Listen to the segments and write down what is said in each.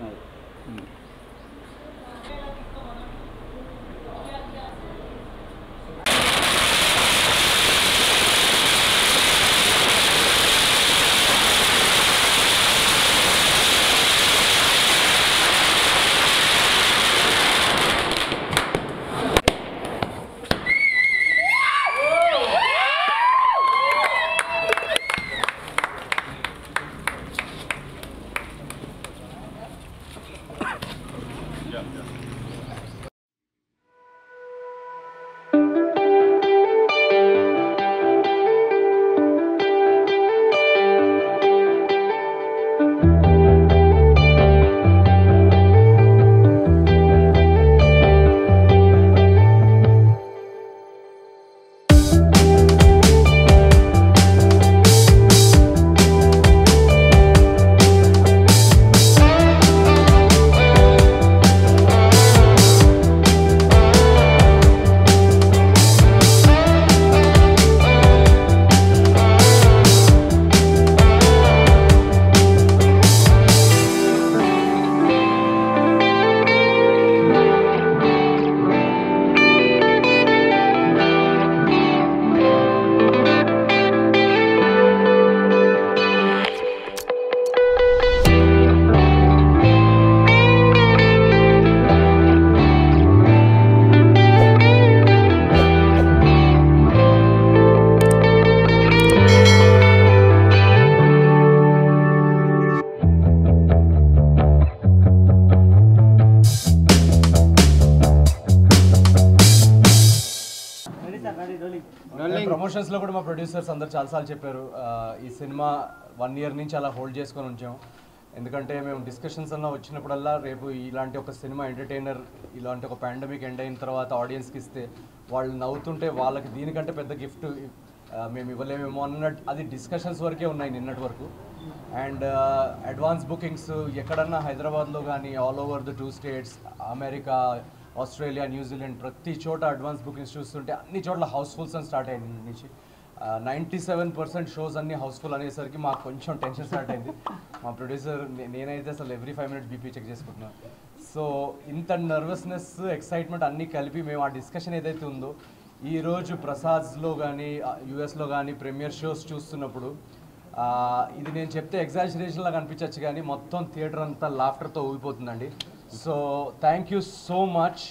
Promotions లో కూడా మా ప్రొడ్యూసర్స్ అందరు చాలాసార్లు చెప్పారు ఆ, ఈ సినిమా వన్ ఇయర్ నుంచి అలా హోల్డ్ చేసుకొని ఉంచాం ఎందుకంటే మేము డిస్కషన్స్ అన్న వచ్చినప్పుడల్లా రేపు ఇలాంటి ఒక సినిమా ఎంటర్టైనర్ ఇలాంటి ఒక పాండమిక్ ఎండ్ అయిన తర్వాత ఆడియన్స్కి ఇస్తే వాళ్ళు నవ్వుతుంటే వాళ్ళకి దీనికంటే పెద్ద గిఫ్ట్ మేము ఇవ్వలేమేమో అన్నట్టు అది డిస్కషన్స్ వరకే ఉన్నాయి నిన్నటి వరకు అండ్ అడ్వాన్స్ బుకింగ్స్ ఎక్కడన్నా హైదరాబాద్లో కానీ all over the two states America Australia New Zealand ప్రతి చోట అడ్వాన్స్ బుకింగ్స్ చూస్తుంటే అన్ని చోట్ల హౌస్ఫుల్స్ అని స్టార్ట్ అయింది నిన్న నుంచి నైంటీ సెవెన్ పర్సెంట్ షోస్ అన్ని హౌస్ఫుల్ అనేసరికి మాకు కొంచెం టెన్షన్ స్టార్ట్ అయింది మా ప్రొడ్యూసర్ నేనైతే అసలు every five minutes B P check చేసుకుంటున్నాను సో ఇంత నర్వస్నెస్ ఎక్సైట్మెంట్ అన్నీ కలిపి మేము ఆ డిస్కషన్ ఏదైతే ఉందో ఈ రోజు ప్రసాద్స్లో కానీ యూఎస్లో కానీ ప్రీమియర్ షోస్ చూస్తున్నప్పుడు ఆ, ఇది నేను చెప్తే ఎగ్జాజరేషన్ లాగా అనిపించవచ్చు కానీ మొత్తం థియేటర్ అంతా లాఫ్టర్తో ఊగిపోతుందండి so thank you so much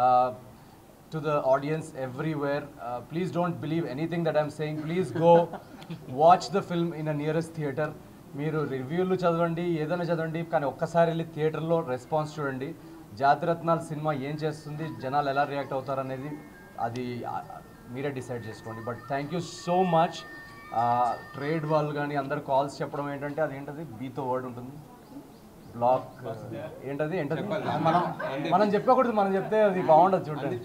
to the audience everywhere please don't believe anything that I'm saying please go watch the film in a nearest theatre మీరు రివ్యూలు చదవండి ఏదైనా చదవండి కానీ ఒక్కసారి వెళ్ళి థియేటర్లో రెస్పాన్స్ చూడండి జాతిరత్నాల సినిమా ఏం చేస్తుంది జనాలు ఎలా రియాక్ట్ అవుతారు అనేది అది ఆ, మీరే డిసైడ్ చేసుకోండి but thank you so much trade వాళ్ళు కానీ అందరు కాల్స్ చెప్పడం ఏంటంటే అది ఏంటది బీతో వర్డ్ ఉంటుంది బ్లాక్ ఏంటది ఏంటది మనం మనం చెప్పకూడదు మనం చెప్తే అది బాగుండదు చూడండి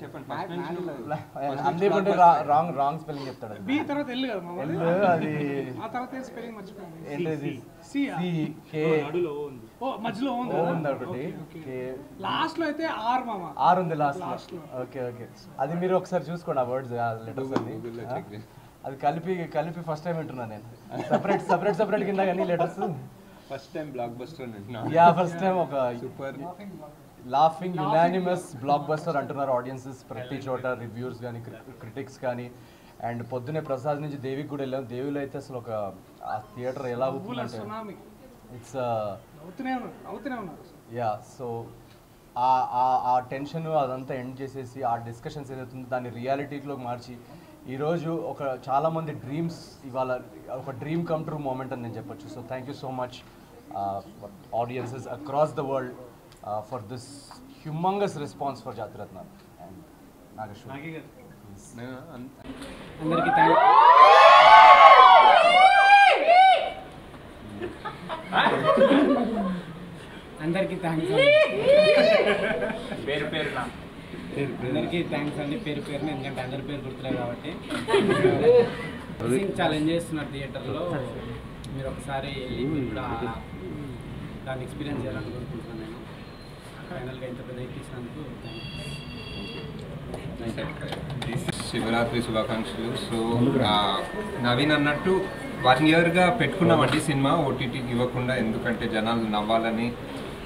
అందీప్ అంటే రాంగ్ రాంగ్ స్పెల్లింగ్ చెప్తాడు అది. బి తర్వాత ఎల్లు కదా మామ ఎల్ అది ఆ తర్వాత ఏం స్పెల్లింగ్ మర్చిపోయాను ఏంటది సి సి కే ఓ మధ్యలో ఉంది ఓ ఉంది ఒకటి కే లాస్ట్ లో అయితే ఆర్ మామ ఆర్ ఉంది లాస్ట్ ఓకే ఓకే అది మీరు ఒకసారి చూసుకోండి ఆ వర్డ్స్ ఆ లెటర్స్ అన్ని ఆ? అది కలిపి కలిపి ఫస్ట్ టైం వింటున్నాను నేను సపరేట్ సపరేట్ సపరేట్ కింద కానీ letters first time blockbuster అంటున్నా యా ఫస్ట్ టైం ఒక super laughing unanimous blockbuster అంటున్నారు ఆడియన్సెస్ ప్రతి చోట రివ్యూస్ కానీ క్రిటిక్స్ కానీ అండ్ పొద్దునే ప్రసాద్ నుంచి దేవికి కూడా వెళ్ళాం దేవిలో అయితే అసలు ఒక ఆ థియేటర్ ఎలా అవుతుందంటే సునామీ ఇట్స్ నవ్వుతూనే ఉన్నారు నవ్వుతూనే ఉన్నారు యా సో ఆ ఆ- ఆ టెన్షన్ అదంతా ఎండ్ చేసేసి ఆ డిస్కషన్స్ ఏదైతుందో దాన్ని రియాలిటీలోకి మార్చి ఈరోజు ఒక చాలామంది డ్రీమ్స్ ఇవాళ ఒక డ్రీమ్ కమ్ ట్రూ మూమెంట్ అని నేను చెప్పొచ్చు so thank you so much audiences across the world for this humongous response for Jathiratna and Nageshwar అందరికి థ్యాంక్ అందరికీ థ్యాంక్స్ పేరు పేరు అందరికీ థ్యాంక్స్ అండి పేరు పేరున ఎందుకంటే అందరి పేరు గుర్తులేదు కాబట్టి చాలా ఎంజాయ్ చేస్తున్నారు థియేటర్లో మీరు ఒకసారి వెళ్ళి మీరు కూడా దాన్ని ఎక్స్పీరియన్స్ చేయాలని కోరుకుంటున్నాను నేను ఫైనల్గా ఇంత పెద్ద హిట్ ఇచ్చినందుకు శివరాత్రి శుభాకాంక్షలు సో ఆ, నవీన్ అన్నట్టు వన్ ఇయర్గా పెట్టుకున్నామండి సినిమా ఓటీటీకి ఇవ్వకుండా ఎందుకంటే జనాలు నవ్వాలని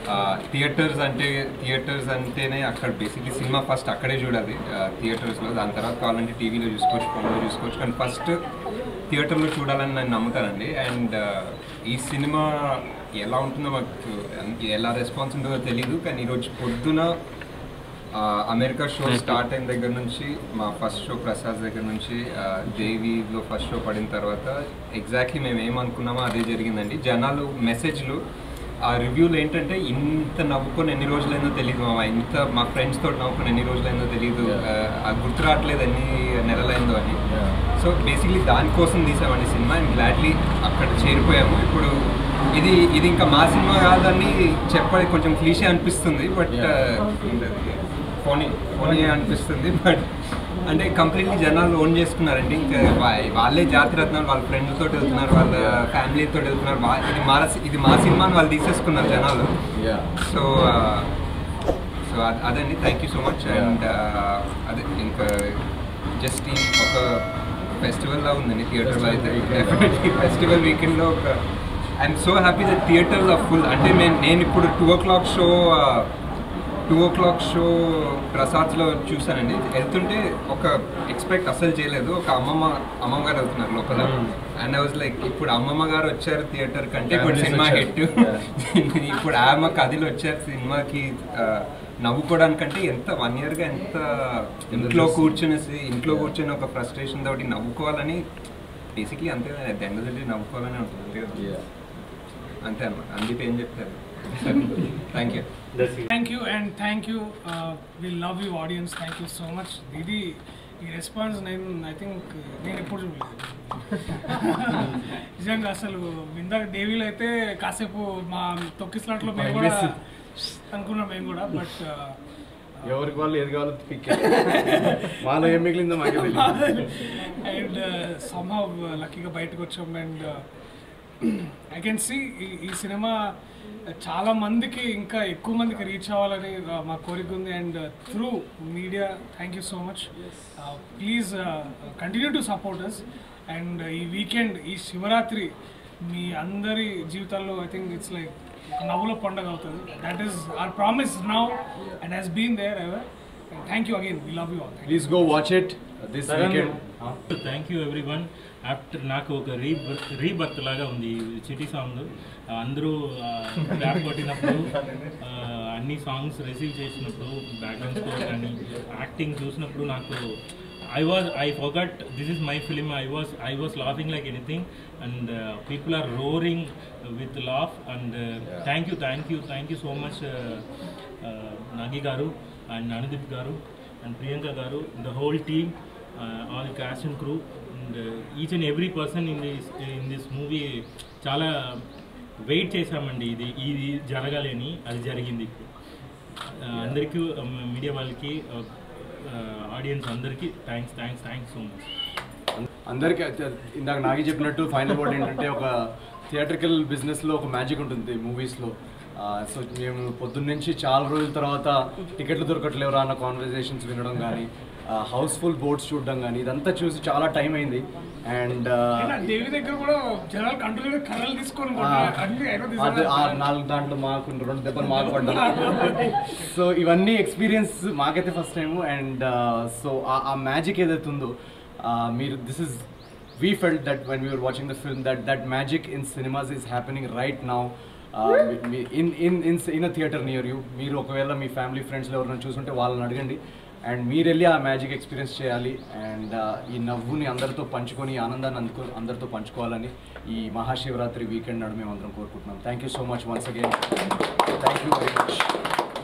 థియేటర్స్ అంటే థియేటర్స్ అంటేనే అక్కడ బేసిక్లీ సినిమా ఫస్ట్ అక్కడే చూడాలి థియేటర్స్లో దాని తర్వాత కావాలంటే టీవీలో చూసుకోవచ్చు ఫోన్లో చూసుకోవచ్చు కానీ ఫస్ట్ థియేటర్లో చూడాలని నేను నమ్ముతానండి అండ్ ఈ సినిమా ఎలా ఉంటుందో మాకు ఎలా రెస్పాన్స్ ఉంటుందో తెలియదు కానీ ఈరోజు పొద్దున ఆ, అమెరికా షో స్టార్ట్ అయిన దగ్గర నుంచి మా ఫస్ట్ షో ప్రసాద్ దగ్గర నుంచి ఆ, దేవిలో ఫస్ట్ షో పడిన తర్వాత ఎగ్జాక్ట్లీ మేము ఏమనుకున్నామో అదే జరిగిందండి జనాలు మెసేజ్లు ఆ రివ్యూలు ఏంటంటే ఇంత నవ్వుకొని ఎన్ని రోజులైందో తెలియదు మామ ఇంత మా ఫ్రెండ్స్ తోటి నవ్వుకొని ఎన్ని రోజులైందో తెలియదు ఆ గుర్తు రావట్లేదు ఎన్ని నెలలైందో అని సో బేసిక్లీ దానికోసం తీసామండి సినిమా అండ్ గ్లాడ్లీ అక్కడ చేరిపోయాము ఇప్పుడు ఇది ఇది ఇంకా మా సినిమా కాదని చెప్పడానికి కొంచెం క్లీషే అనిపిస్తుంది బట్ ఫోనీ ఫోనీ అనిపిస్తుంది బట్ అంటే కంప్లీట్లీ జనాలు ఓన్ చేసుకున్నారండి ఇంకా వా- వాళ్ళే జాతి రత్నాలు వాళ్ళ ఫ్రెండ్స్ తోటి వెళ్తున్నారు వాళ్ళ ఫ్యామిలీతో వెళ్తున్నారు వా- ఇది మా ఇది మా సినిమా అని వాళ్ళు తీసేసుకున్నారు జనాలు సో సో అదండి thank you so much and అదే ఇంకా జస్ట్ ఈ ఒక ఫెస్టివల్ లా ఉందండి థియేటర్లో అయితే డెఫినెట్లీ ఫెస్టివల్ వీకెండ్లో ఒక I'm so happy that theatres are full అంటే నేను నేను ఇప్పుడు two o'clock show two o'clock show ప్రసాద్లో చూసానండి వెళ్తుంటే ఒక ఎక్స్పెక్ట్ అసలు చేయలేదు ఒక అమ్మమ్మ అమ్మమ్మ గారు వెళ్తున్నారు లోపల అండ్ ఐ వాజ్ లైక్ ఇప్పుడు అమ్మమ్మ గారు వచ్చారు థియేటర్ కంటే ఇప్పుడు Families సినిమా వచ్చారు. హిట్ ఇప్పుడు ఆమె కథలు వచ్చారు సినిమాకి ఆ, నవ్వుకోవడానికంటే ఎంత వన్ ఇయర్గా ఎంత ఇంట్లో కూర్చునేసి ఇంట్లో కూర్చొని ఒక ఫ్రస్ట్రేషన్ తోటి నవ్వుకోవాలని బేసిక్లీ అంతే ఎండ్ నవ్వుకోవాలని ఉంటుంది అంతే కదా. అంతే అనమాట అందుకే ఏం చెప్తారు thank you thank you and thank you will love you audience thank you so much ఇది ఈ రెస్పాన్స్ నేను ఐ థింక్ నేను ఎప్పుడు చూడలేదు నిజంగా అసలు ఇందాక దేవీలో అయితే కాసేపు మా తొక్కిస్లాట్లో మేము కూడా అనుకున్నాం మేము కూడా బట్ ఎవరికి వాళ్ళు ఏది కావాలో పిక్ మాలో ఏం మిగిలిందో మాకే తెలియదు అండ్ సమ్హౌ లక్కీగా బయటకు వచ్చాం అండ్ ఐ కెన్ సీ ఈ సినిమా చాలా మందికి ఇంకా ఎక్కువ మందికి రీచ్ అవ్వాలని uh, మా కోరిక ఉంది and through media thank you so much please continue to support us and ఈ వీకెండ్ ఈ శివరాత్రి మీ అందరి జీవితాల్లో ఐ థింక్ ఇట్స్ లైక్ నవ్వుల పండుగ అవుతుంది that is our promise now and has been there ever thank you again we love you all please go watch it this weekend thank you everyone after నాకు ఒక rebirth rebirth లాగా ఉంది ఈ చిటి song అందరూ rap కొట్టినప్పుడు ఆ, అన్ని సాంగ్స్ రిసీవ్ చేసినప్పుడు బ్యాక్గ్రౌండ్ స్కోర్ కానీ యాక్టింగ్ చూసినప్పుడు నాకు I was I forgot this is my film I was I was laughing like anything and people are roaring with laugh and thank you thank you thank you so much Nagi గారు and Anudeep గారు and Priyanka గారు the whole team all cast and crew and each and every person in this in this movie చాలా wait చేశామండి ఇది ఇది జరగాలని అది జరిగింది ఇప్పుడు Uh, అందరికీ మీడియా వాళ్ళకి ఆడియన్స్ అందరికీ thanks thanks thanks so much అందరికీ అత- ఇందాక నాగి చెప్పినట్టు ఫైనల్ వర్డ్ ఏంటంటే ఒక థియేట్రికల్ బిజినెస్లో ఒక మ్యాజిక్ ఉంటుంది మూవీస్లో సో మేము పొద్దున్న నుంచి చాలా రోజుల తర్వాత టికెట్లు దొరకట్లేవురా అన్న కాన్వర్జేషన్స్ వినడం కానీ హౌస్ఫుల్ బోర్డ్స్ చూడడం కానీ ఇదంతా చూసి చాలా టైం అయింది అండ్ దేవి దగ్గర కూడా జనాలు కంట్రోల్ కర్రలు తీసుకొని కొట్టారు. అన్ని ఐరో అది ఆ నాలుగు దాంట్లో మాకు రెండు దెబ్బలు మాకు పడ్డాయి సో ఇవన్నీ ఎక్స్పీరియన్స్ మాకైతే ఫస్ట్ టైం అండ్ సో ఆ మ్యాజిక్ ఏదైతే ఉందో uh, మీరు this is we felt that when we're watching the film that that magic in cinemas is happening right now in in in in a theatre near you మీరు ఒకవేళ మీ family ఫ్రెండ్స్లో ఎవరైనా చూసుంటే వాళ్ళని అడగండి అండ్ మీరు వెళ్ళి ఆ మ్యాజిక్ ఎక్స్పీరియన్స్ చేయాలి అండ్ ఈ నవ్వుని అందరితో పంచుకొని ఈ ఆనందాన్ని అందుకో అందరితో పంచుకోవాలని ఈ మహాశివరాత్రి వీకెండ్ నాడు మేము అందరం కోరుకుంటున్నాం thank you so much once again thank you very much